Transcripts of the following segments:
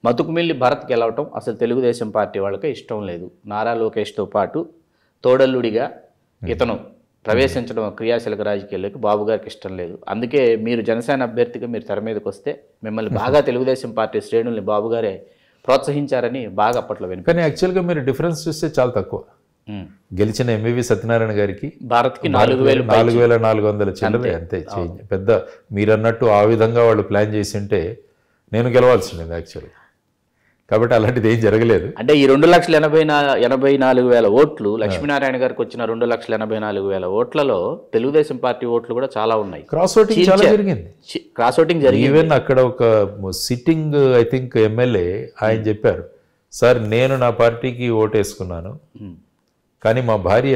మతుకుమిల్లి భరత్ గెలవటం అసలు తెలుగుదేశం పార్టీ వాళ్ళకి ఇష్టం లేదు నారా లోకేష్తో పాటు తోడల్లుడిగా ఇతను ప్రవేశించడం క్రియాశీలక రాజకీయాల్లోకి బాబు గారికి ఇష్టం లేదు అందుకే మీరు జనసేన అభ్యర్థిగా మీరు తెర మీదకి వస్తే మిమ్మల్ని బాగా తెలుగుదేశం పార్టీ శ్రేణుల్ని బాబు గారే ప్రోత్సహించారని బాగా అప్పట్లో వినిపి కానీ యాక్చువల్గా మీరు డిఫరెన్స్ చూస్తే చాలా తక్కువ గెలిచిన ఎంవివి సత్యనారాయణ గారికి భారత్కి నాలుగు వేలు నాలుగు వేల నాలుగు వందల చిల్లర అంతే చేంజ్ పెద్ద మీరన్నట్టు ఆ విధంగా వాళ్ళు ప్లాన్ చేసి ఉంటే నేను గెలవాల్సింది యాక్చువల్గా కాబట్టి అలాంటిది ఏం జరగలేదు అంటే ఈ రెండు లక్షల ఎనభై నా ఎనభై నాలుగు వేల ఓట్లు లక్ష్మీనారాయణ గారికి వచ్చిన రెండు లక్షల ఎనభై నాలుగు వేల ఓట్లలో తెలుగుదేశం పార్టీ ఓట్లు కూడా చాలా ఉన్నాయి క్రాస్ ఓటింగ్ చాలా జరిగింది చి- క్రాస్ ఓటింగ్ జరిగింది ఈవెన్ అక్కడ ఒక సిట్టింగ్ ఐ థింక్ ఎమ్మెల్యే ఆయన చెప్పారు సార్ నేను నా పార్టీకి ఓటేసుకున్నాను ఉమ్. కానీ మా భార్య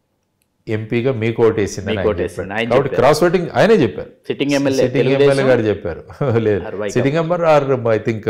ఎంపీగా మీకు ఓటేసింది అని ఆయన ఓటేసింది. చెప్పారు. ఆయన కాబట్టి క్రాస్ ఓటింగ్ ఆయనే చెప్పారు సిట్టింగ్ ఎమ్మెల్యే సిట్టింగ్ ఎమ్మెల్యే గారు చెప్పారు లేదు sitting member or I think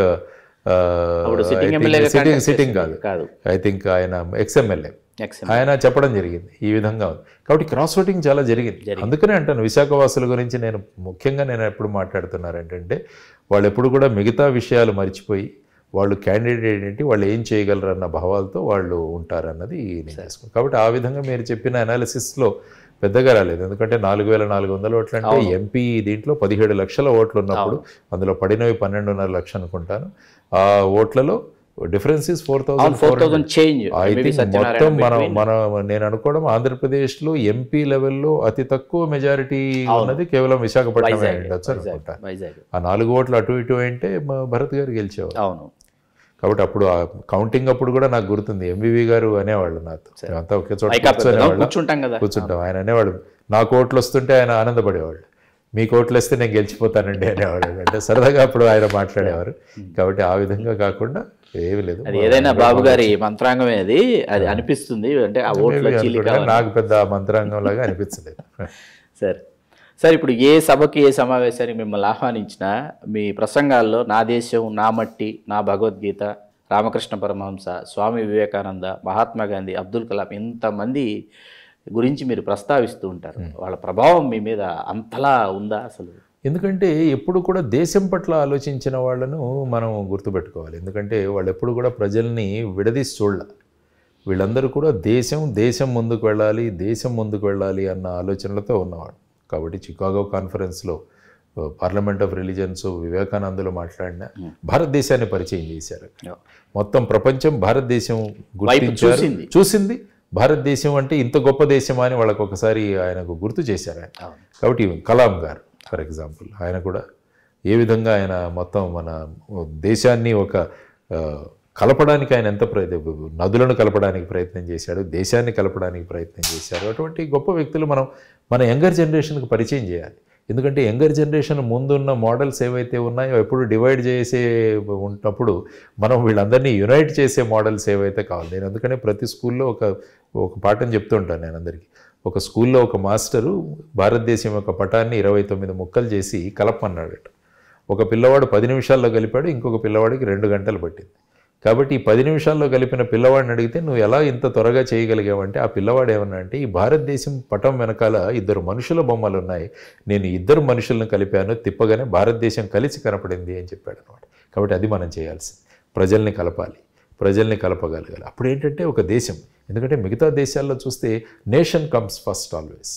sitting MLA గా సిట్టింగ్ contest సిట్టింగ్ కాదు కాదు ఐ థింక్ ఆయన ఎక్స్ ఎమ్మెల్యే నెక్స్ట్ ఆయన చెప్పడం జరిగింది ఈ విధంగా ఉంది కాబట్టి క్రాస్ ఓటింగ్ చాలా జరిగింది అందుకనే అంటాను విశాఖవాసుల గురించి నేను ముఖ్యంగా నేను ఎప్పుడు మాట్లాడుతున్నారు ఏంటంటే వాళ్ళు ఎప్పుడు కూడా మిగతా విషయాలు మర్చిపోయి వాళ్ళు క్యాండిడేట్ ఏంటి వాళ్ళు ఏం చేయగలరు అన్న భావాలతో వాళ్ళు ఉంటారన్నది నేను చేసుకున్నాను కాబట్టి ఆ విధంగా మీరు చెప్పిన అనాలిసిస్లో పెద్దగా రాలేదు ఎందుకంటే నాలుగు వేల నాలుగు వందల ఓట్లు అంటే ఎంపీ దీంట్లో పదిహేడు లక్షల ఓట్లు ఉన్నప్పుడు అందులో పడినవి పన్నెండున్నర లక్షలు అనుకుంటాను ఆ ఓట్లలో difference is four thousand four thousand change I think మొత్తం మనం మన నేను అనుకోవడం ఆంధ్రప్రదేశ్లో ఎంపీ లెవెల్లో అతి తక్కువ మెజారిటీ ఉన్నది కేవలం విశాఖపట్నం ఉండొచ్చు అనుకుంటా వైజాగ్ ఆ నాలుగు ఓట్లు అటు ఇటు అంటే మా భరత్ గారు గెలిచేవారు అవును కాబట్టి అప్పుడు ఆ కౌంటింగ్ అప్పుడు కూడా నాకు గుర్తుంది ఎంవివి గారు అనేవాళ్ళు నాతో మేమంతా ఒకే చోట పైకా పెద్దగా కూర్చొనేవాళ్ళం కూర్చుంటాం కదా కూర్చుంటాం ఆయన అనేవాడు నా కోట్లు వస్తుంటే ఆయన ఆనందపడేవాళ్ళు మీ కోట్లు వస్తే నేను గెలిచిపోతానండి అనేవాడు అంటే సరదాగా అప్పుడు ఆయన మాట్లాడేవారు కాబట్టి ఆ విధంగా కాకుండా ఏమీ లేదు అది ఏదైనా బాబు గారి మంత్రాంగమే అది అది అనిపిస్తుంది అంటే ఆ ఓట్ల Maybe చీలిక అనుకుంటా. నాకు పెద్ద మంత్రాంగం లాగా అనిపించలేదు సార్ సార్ ఇప్పుడు ఏ సభకి ఏ సమావేశానికి మిమ్మల్ని ఆహ్వానించినా మీ ప్రసంగాల్లో నా దేశం నా మట్టి నా భగవద్గీత రామకృష్ణ పరమహంస స్వామి వివేకానంద మహాత్మా గాంధీ అబ్దుల్ కలాం ఇంతమంది గురించి మీరు ప్రస్తావిస్తూ ఉంటారు వాళ్ళ ప్రభావం మీ మీద అంతలా ఉందా అసలు ఎందుకంటే ఎప్పుడు కూడా దేశం పట్ల ఆలోచించిన వాళ్ళను మనం గుర్తుపెట్టుకోవాలి ఎందుకంటే వాళ్ళు ఎప్పుడు కూడా ప్రజల్ని విడదీసి చూడాల వీళ్ళందరూ కూడా దేశం దేశం ముందుకు వెళ్ళాలి దేశం ముందుకు వెళ్ళాలి అన్న ఆలోచనలతో ఉన్నవాడు కాబట్టి చికాగో కాన్ఫరెన్స్లో పార్లమెంట్ ఆఫ్ రిలీజన్స్ వివేకానందులు మాట్లాడిన భారతదేశాన్ని పరిచయం చేశారు మొత్తం ప్రపంచం భారతదేశం గుర్తించారు చూసింది. చూసింది భారతదేశం అంటే ఇంత గొప్ప దేశమా అని వాళ్ళకు ఒకసారి ఆయనకు గుర్తు చేశారు ఆయన అవును. కాబట్టి కలాం గారు ఫర్ ఎగ్జాంపుల్ ఆయన కూడా ఏ విధంగా ఆయన మొత్తం మన దేశాన్ని ఒక ఆ, కలపడానికి ఆయన ఎంత ప్రయత్నం నదులను కలపడానికి ప్రయత్నం చేశాడు దేశాన్ని కలపడానికి ప్రయత్నం చేశాడు అటువంటి గొప్ప వ్యక్తులు మనం మన యంగర్ జనరేషన్కి పరిచయం చేయాలి ఎందుకంటే యంగర్ జనరేషన్ ముందున్న మోడల్స్ ఏవైతే ఉన్నాయో ఎప్పుడు డివైడ్ చేసే ఉన్నప్పుడు మనం వీళ్ళందరినీ యునైట్ చేసే మోడల్స్ ఏవైతే కావాలి నేను అందుకనే ప్రతి స్కూల్లో ఒక ఒక పాఠం చెప్తుంటాను నేను అందరికీ ఒక స్కూల్లో ఒక మాస్టరు భారతదేశం యొక్క పటాన్ని ఇరవై తొమ్మిది ముక్కలు చేసి కలపమన్నాడట ఒక పిల్లవాడు పది నిమిషాల్లో కలిపాడు ఇంకొక పిల్లవాడికి రెండు గంటలు పట్టింది కాబట్టి ఈ పది నిమిషాల్లో కలిపిన పిల్లవాడిని అడిగితే నువ్వు ఎలా ఇంత త్వరగా చేయగలిగావంటే ఆ పిల్లవాడు ఏమన్నా అంటే ఈ భారతదేశం పటం వెనకాల ఇద్దరు మనుషుల బొమ్మలు ఉన్నాయి నేను ఇద్దరు మనుషులను కలిపాను తిప్పగానే భారతదేశం కలిసి కనపడింది అని చెప్పాడు అనమాట కాబట్టి అది మనం చేయాల్సింది ప్రజల్ని కలపాలి ప్రజల్ని కలపగలగాలి అప్పుడు ఏంటంటే ఒక దేశం ఎందుకంటే మిగతా దేశాల్లో చూస్తే నేషన్ కమ్స్ ఫస్ట్ ఆల్వేస్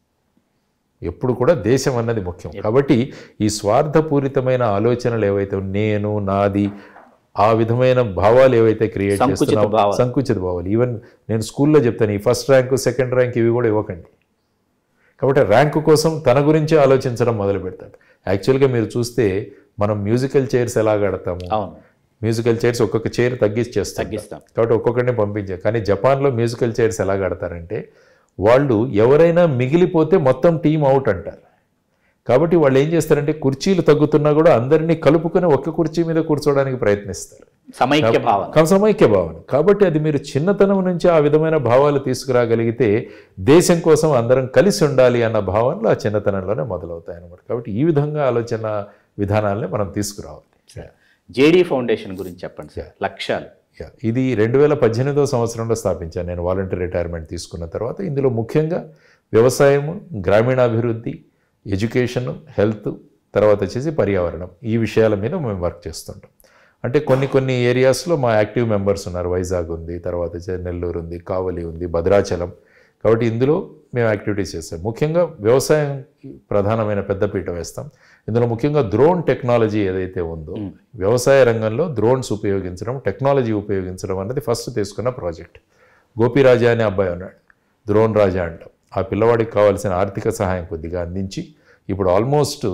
ఎప్పుడు కూడా దేశం అన్నది ముఖ్యం కాబట్టి ఈ స్వార్థపూరితమైన ఆలోచనలు ఏవైతే నేను నాది ఆ విధమైన భావాలు ఏవైతే క్రియేట్ సంకుచిత చేస్తున్నాం భావాలు. సంకుచిత భావాలు ఈవెన్ నేను స్కూల్లో చెప్తాను ఈ ఫస్ట్ ర్యాంకు సెకండ్ ర్యాంక్ ఇవి కూడా ఇవ్వకండి కాబట్టి ర్యాంకు కోసం తన గురించే ఆలోచించడం మొదలు పెడతాడు యాక్చువల్గా మీరు చూస్తే మనం మ్యూజికల్ చైర్స్ ఎలా కడతాము అవును మ్యూజికల్ చైర్స్ ఒక్కొక్క చైర్ తగ్గించేస్తాం తగ్గిస్తాం కాబట్టి ఒక్కొక్కరిని పంపించారు కానీ జపాన్లో మ్యూజికల్ చైర్స్ ఎలా కడతారంటే వాళ్ళు ఎవరైనా మిగిలిపోతే మొత్తం టీం అవుట్ అంటారు కాబట్టి వాళ్ళు ఏం చేస్తారంటే కుర్చీలు తగ్గుతున్నా కూడా అందరినీ కలుపుకొని ఒక్క కుర్చీ మీద కూర్చోవడానికి ప్రయత్నిస్తారు సమైక్య భావన కం- సమైక్య భావన కాబట్టి అది మీరు చిన్నతనం నుంచి ఆ విధమైన భావాలు తీసుకురాగలిగితే దేశం కోసం అందరం కలిసి ఉండాలి అన్న భావనలు ఆ చిన్నతనంలోనే మొదలవుతాయి అన్నమాట కాబట్టి ఈ విధంగా ఆలోచన విధానాలని మనం తీసుకురావాలి జేడీ ఫౌండేషన్ గురించి చెప్పండి సార్ లక్ష్యాలు యా, ఇది రెండు వేల పద్దెనిమిదో సంవత్సరంలో స్థాపించాను నేను వాలంటీర్ రిటైర్మెంట్ తీసుకున్న తర్వాత ఇందులో ముఖ్యంగా వ్యవసాయము గ్రామీణాభివృద్ధి ఎడ్యుకేషన్ హెల్త్ తర్వాత వచ్చేసి పర్యావరణం ఈ విషయాల మీద మేము వర్క్ చేస్తుంటాం అంటే కొన్ని కొన్ని ఏరియాస్లో మా యాక్టివ్ మెంబర్స్ ఉన్నారు వైజాగ్ ఉంది తర్వాత వచ్చే నెల్లూరు ఉంది కావలి ఉంది భద్రాచలం కాబట్టి ఇందులో మేము యాక్టివిటీస్ చేస్తాం ముఖ్యంగా వ్యవసాయం ప్రధానమైన పెద్దపీట వేస్తాం ఇందులో ముఖ్యంగా డ్రోన్ టెక్నాలజీ ఏదైతే ఉందో వ్యవసాయ రంగంలో డ్రోన్స్ ఉపయోగించడం టెక్నాలజీ ఉపయోగించడం అనేది ఫస్ట్ తీసుకున్న ప్రాజెక్ట్ గోపిరాజా అనే అబ్బాయి ఉన్నాడు డ్రోన్ రాజా అంటాం ఆ పిల్లవాడికి కావాల్సిన ఆర్థిక సహాయం కొద్దిగా అందించి ఇప్పుడు ఆల్మోస్ట్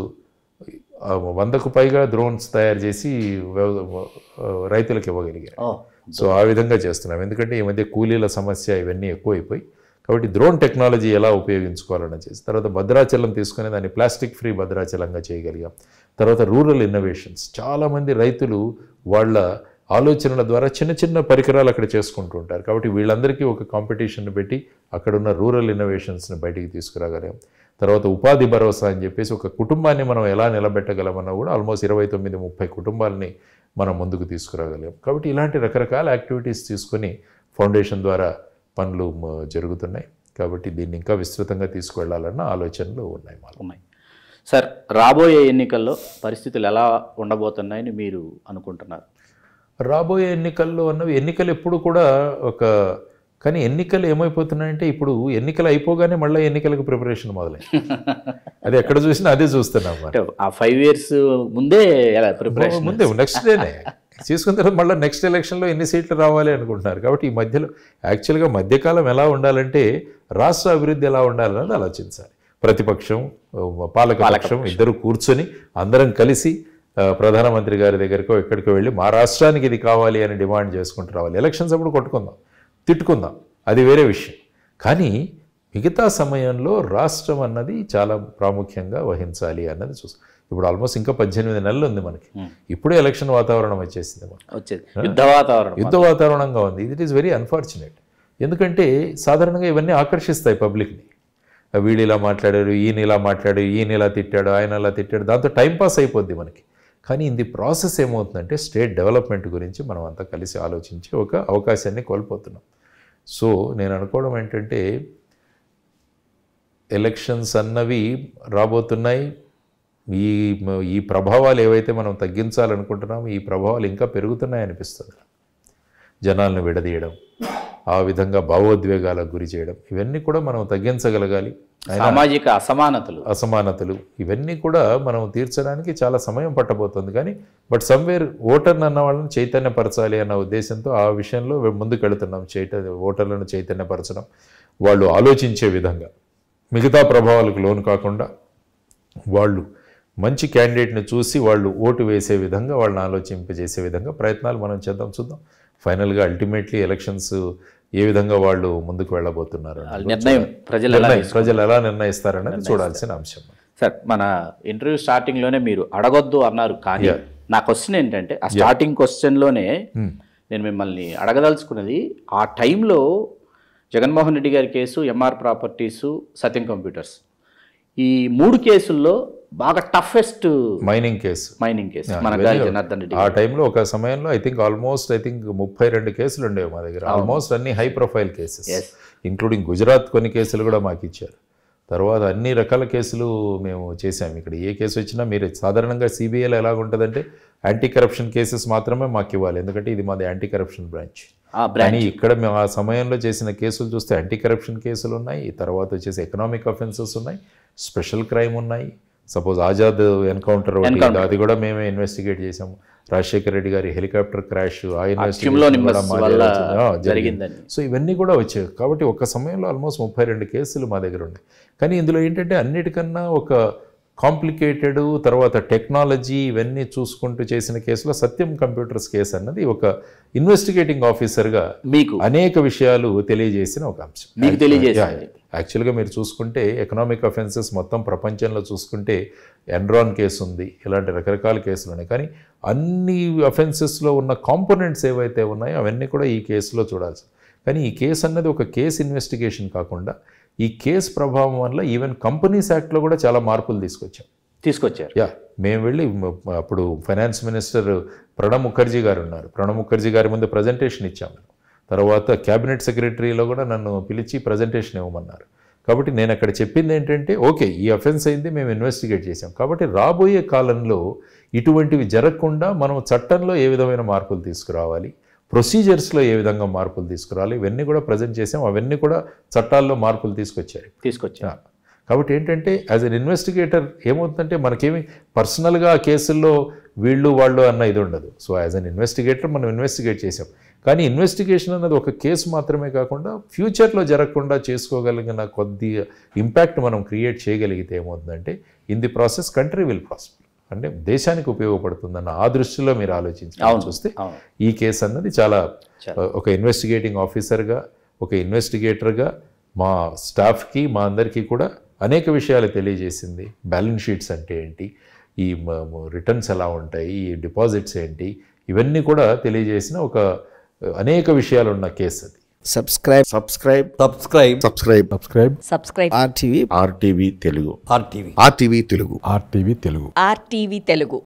ఆ, వందకు పైగా డ్రోన్స్ తయారు చేసి వ్యవ- ఆ, రైతులకు ఇవ్వగలిగారు ఓ సో ఆ విధంగా చేస్తున్నాం ఎందుకంటే ఈ మధ్య కూలీల సమస్య ఇవన్నీ ఎక్కువైపోయి కాబట్టి డ్రోన్ టెక్నాలజీ ఎలా ఉపయోగించుకోవాలని చేసి తర్వాత భద్రాచలం తీసుకుని దాన్ని ప్లాస్టిక్ ఫ్రీ భద్రాచలంగా చేయగలిగాం తర్వాత రూరల్ ఇన్నోవేషన్స్ చాలామంది రైతులు వాళ్ళ ఆలోచనల ద్వారా చిన్న చిన్న పరికరాలు అక్కడ చేసుకుంటూ ఉంటారు కాబట్టి వీళ్ళందరికీ ఒక కాంపిటీషన్ పెట్టి అక్కడ ఉన్న రూరల్ ఇన్నోవేషన్స్ని బయటికి తీసుకురాగలిగాం తర్వాత ఉపాధి భరోసా అని చెప్పేసి ఒక కుటుంబాన్ని మనం ఎలా నిలబెట్టగలమన్నా కూడా ఆల్మోస్ట్ ఇరవై తొమ్మిది ముప్పై కుటుంబాలని మనం ముందుకు తీసుకురాగలిగాం కాబట్టి ఇలాంటి రకరకాల యాక్టివిటీస్ తీసుకొని ఫౌండేషన్ ద్వారా పనులు మ- జరుగుతున్నాయి కాబట్టి దీన్ని ఇంకా విస్తృతంగా తీసుకువెళ్ళాలన్న ఆలోచనలు ఉన్నాయి మాలో ఉన్నాయి సార్ రాబోయే ఎన్నికల్లో పరిస్థితులు ఎలా ఉండబోతున్నాయని మీరు అనుకుంటున్నారు రాబోయే ఎన్నికల్లో అన్నవి ఎన్నికలు ఎప్పుడు కూడా ఒక కానీ ఎన్నికలు ఏమైపోతున్నాయంటే ఇప్పుడు ఎన్నికలు అయిపోగానే మళ్ళీ ఎన్నికలకు ప్రిపరేషన్ మొదలైంది అది ఎక్కడ చూసినా అదే చూస్తున్నాం మనం అంటే ఆ ఫైవ్ ఇయర్స్ ముందే ఎలా ప్రిపరేషన్ ముందే నెక్స్ట్ డేనే చేసుకున్న తర్వాత మళ్ళీ నెక్స్ట్ ఎలక్షన్లో ఎన్ని సీట్లు రావాలి అనుకుంటున్నారు కాబట్టి ఈ మధ్యలో యాక్చువల్గా మధ్యకాలం ఎలా ఉండాలంటే రాష్ట్ర అభివృద్ధి ఎలా ఉండాలన్నది ఆలోచించాలి ప్రతిపక్షం పాలకపక్షం ఇద్దరు కూర్చొని అందరం కలిసి ఆ, ప్రధానమంత్రి గారి దగ్గరకో ఎక్కడికో వెళ్ళి మా రాష్ట్రానికి ఇది కావాలి అని డిమాండ్ చేసుకుంటూ రావాలి ఎలక్షన్స్ అప్పుడు కొట్టుకుందాం తిట్టుకుందాం అది వేరే విషయం కానీ మిగతా సమయంలో రాష్ట్రం అన్నది చాలా ప్రాముఖ్యంగా వహించాలి అన్నది చూస్తాం ఇప్పుడు ఆల్మోస్ట్ ఇంకా పద్దెనిమిది నెలలు ఉంది మనకి ఇప్పుడే ఎలక్షన్ వాతావరణం వచ్చేసింది మనకి వచ్చేది యుద్ధ వాతావరణం యుద్ధ వాతావరణంగా ఉంది ఇట్ ఈస్ వెరీ అన్ఫార్చునేట్ ఎందుకంటే సాధారణంగా ఇవన్నీ ఆకర్షిస్తాయి పబ్లిక్ని వీళ్ళు ఇలా మాట్లాడారు ఈయన ఇలా మాట్లాడారు ఈయన ఇలా తిట్టాడు ఆయన ఇలా తిట్టాడు దాంతో టైం పాస్ అయిపోద్ది మనకి కానీ ఇది ప్రాసెస్ ఏమవుతుందంటే స్టేట్ డెవలప్మెంట్ గురించి మనం అంతా కలిసి ఆలోచించి ఒక అవకాశాన్ని కోల్పోతున్నాం సో నేను అనుకోవడం ఏంటంటే ఎలక్షన్స్ అన్నవి రాబోతున్నాయి ఈ ఈ ప్రభావాలు ఏవైతే మనం తగ్గించాలనుకుంటున్నామో ఈ ప్రభావాలు ఇంకా పెరుగుతున్నాయి అనిపిస్తుంది జనాలను విడదీయడం ఆ విధంగా భావోద్వేగాలకు గురి చేయడం ఇవన్నీ కూడా మనం తగ్గించగలగాలి సామాజిక అసమానతలు అసమానతలు ఇవన్నీ కూడా మనం తీర్చడానికి చాలా సమయం పట్టబోతుంది కానీ బట్ సమ్వేర్ ఓటర్ని అన్న వాళ్ళని చైతన్యపరచాలి అన్న ఉద్దేశంతో ఆ విషయంలో ముందుకు వెళుతున్నాం చైత ఓటర్లను చైతన్యపరచడం వాళ్ళు ఆలోచించే విధంగా మిగతా ప్రభావాలకు లోను కాకుండా వాళ్ళు మంచి క్యాండిడేట్ని చూసి వాళ్ళు ఓటు వేసే విధంగా వాళ్ళని ఆలోచింపజేసే విధంగా ప్రయత్నాలు మనం చేద్దాం చూద్దాం ఫైనల్గా అల్టిమేట్లీ ఎలక్షన్స్ ఏ విధంగా వాళ్ళు ముందుకు వెళ్ళబోతున్నారు అన్నది నిర్ణయం ప్రజలు ఎలా నిర్ణయం ప్రజలు ఎలా నిర్ణయిస్తారన్నది చూడాల్సిన అంశం సార్ మన ఇంటర్వ్యూ స్టార్టింగ్లోనే మీరు అడగొద్దు అన్నారు కానీ నా క్వశ్చన్ ఏంటంటే ఆ స్టార్టింగ్ క్వశ్చన్లోనే నేను మిమ్మల్ని అడగదలుచుకున్నది ఆ టైంలో జగన్మోహన్ రెడ్డి గారి case Emaar properties Satyam computers ఈ మూడు కేసుల్లో బాగా toughest mining case mining case మన గాలి జనార్దన్ రెడ్డి ఆ టైంలో ఒక సమయంలో I think almost I think ముప్పై రెండు కేసులు ఉండేవి మా దగ్గర ఆల్మోస్ట్ అన్ని high profile cases including Gujarat కొన్ని కేసులు కూడా మాకు ఇచ్చారు తర్వాత అన్ని రకాల కేసులు మేము చేసాము ఇక్కడ ఏ కేసు వచ్చినా మీరు సాధారణంగా సిబిఐలో ఎలాగుంటుందంటే యాంటీ కరప్షన్ కేసెస్ మాత్రమే మాకు ఇవ్వాలి ఎందుకంటే ఇది మాది యాంటీ కరప్షన్ బ్రాంచ్ ఆ బ్రాంచ్ కానీ ఇక్కడ మేము ఆ సమయంలో చేసిన కేసులు చూస్తే యాంటీ కరప్షన్ కేసులు ఉన్నాయి తర్వాత వచ్చేసి ఎకనామిక్ అఫెన్సెస్ ఉన్నాయి స్పెషల్ క్రైమ్ ఉన్నాయి సపోజ్ ఆజాద్ ఎన్కౌంటర్ ఒకటి అది కూడా మేమే ఇన్వెస్టిగేట్ చేసాము రాజశేఖర రెడ్డి గారి హెలికాప్టర్ క్రాష్ ఆ క్యూమ్లో ఇన్వెస్టిగేషన్ నిమ్మస్ కూడా మాదే వల్ల వచ్చింది. ఆ, జరిగింది. జరిగిందని సో ఇవన్నీ కూడా వచ్చాయి కాబట్టి ఒక సమయంలో ఆల్మోస్ట్ ముప్పై రెండు కేసులు మా దగ్గర ఉన్నాయి కానీ ఇందులో ఏంటంటే అన్నిటికన్నా ఒక కాంప్లికేటెడ్ తర్వాత టెక్నాలజీ ఇవన్నీ చూసుకుంటూ చేసిన కేసులో సత్యం కంప్యూటర్స్ కేసు అన్నది ఒక ఇన్వెస్టిగేటింగ్ ఆఫీసర్గా మీకు అనేక విషయాలు తెలియజేసిన ఒక అంశం మీకు తెలియజేసింది యాక్చువల్గా మీరు చూసుకుంటే ఎకనామిక్ అఫెన్సెస్ మొత్తం ప్రపంచంలో చూసుకుంటే ఎన్రాన్ కేసు ఉంది ఇలాంటి రకరకాల కేసులు ఉన్నాయి కానీ అన్ని అఫెన్సెస్లో ఉన్న కాంపోనెంట్స్ ఏవైతే ఉన్నాయో అవన్నీ కూడా ఈ కేసులో చూడాల్సి కానీ ఈ కేసు అన్నది ఒక కేసు ఇన్వెస్టిగేషన్ కాకుండా ఈ కేసు ప్రభావం వల్ల ఈవెన్ కంపెనీస్ యాక్ట్లో కూడా చాలా మార్పులు తీసుకొచ్చాం తీసుకొచ్చారు యా మేము వెళ్ళి మ- అప్పుడు ఫైనాన్స్ మినిస్టర్ ప్రణబ్ ముఖర్జీ గారు ఉన్నారు ప్రణబ్ ముఖర్జీ గారి ముందు ప్రజెంటేషన్ ఇచ్చాము తర్వాత క్యాబినెట్ సెక్రటరీలో కూడా నన్ను పిలిచి ప్రజెంటేషన్ ఇవ్వమన్నారు కాబట్టి నేను అక్కడ చెప్పింది ఏంటంటే ఓకే ఈ అఫెన్స్ అయింది మేము ఇన్వెస్టిగేట్ చేసాం కాబట్టి రాబోయే కాలంలో ఇటువంటివి జరగకుండా మనం చట్టంలో ఏ విధమైన మార్పులు తీసుకురావాలి ప్రొసీజర్స్లో ఏ విధంగా మార్పులు తీసుకురావాలి ఇవన్నీ కూడా ప్రజెంట్ చేసాం అవన్నీ కూడా చట్టాల్లో మార్పులు తీసుకొచ్చారు తీసుకొచ్చారు Yeah. కాబట్టి ఏంటంటే యాజ్ అన్ ఇన్వెస్టిగేటర్ ఏమవుతుందంటే మనకేమి పర్సనల్గా ఆ కేసుల్లో వీళ్ళు వాళ్ళు అన్న ఇది ఉండదు సో యాజ్ అన్ ఇన్వెస్టిగేటర్ మనం ఇన్వెస్టిగేట్ చేసాం కానీ ఇన్వెస్టిగేషన్ అన్నది ఒక కేసు మాత్రమే కాకుండా ఫ్యూచర్లో జరగకుండా చేసుకోగలిగిన కొద్ది ఇంపాక్ట్ మనం క్రియేట్ చేయగలిగితే ఏమవుతుందంటే in the process country will prosper అంటే దేశానికి ఉపయోగపడుతుందన్న ఆ దృష్టిలో మీరు ఆలోచించి చూస్తే అవును ఈ కేసు అన్నది చాలా ఒక ఇన్వెస్టిగేటింగ్ ఆఫీసర్గా ఒక ఇన్వెస్టిగేటర్గా మా స్టాఫ్కి మా అందరికీ కూడా అనేక విషయాలు తెలియజేసింది బ్యాలెన్స్ షీట్స్ అంటే ఏంటి ఈ రిటర్న్స్ ఎలా ఉంటాయి ఈ డిపాజిట్స్ ఏంటి ఇవన్నీ కూడా తెలియజేసిన ఒక అనేక విషయాలు ఉన్న కేసు అది subscribe subscribe subscribe subscribe subscribe subscribe RTV RTV Telugu RTV RTV Telugu RTV Telugu RTV Telugu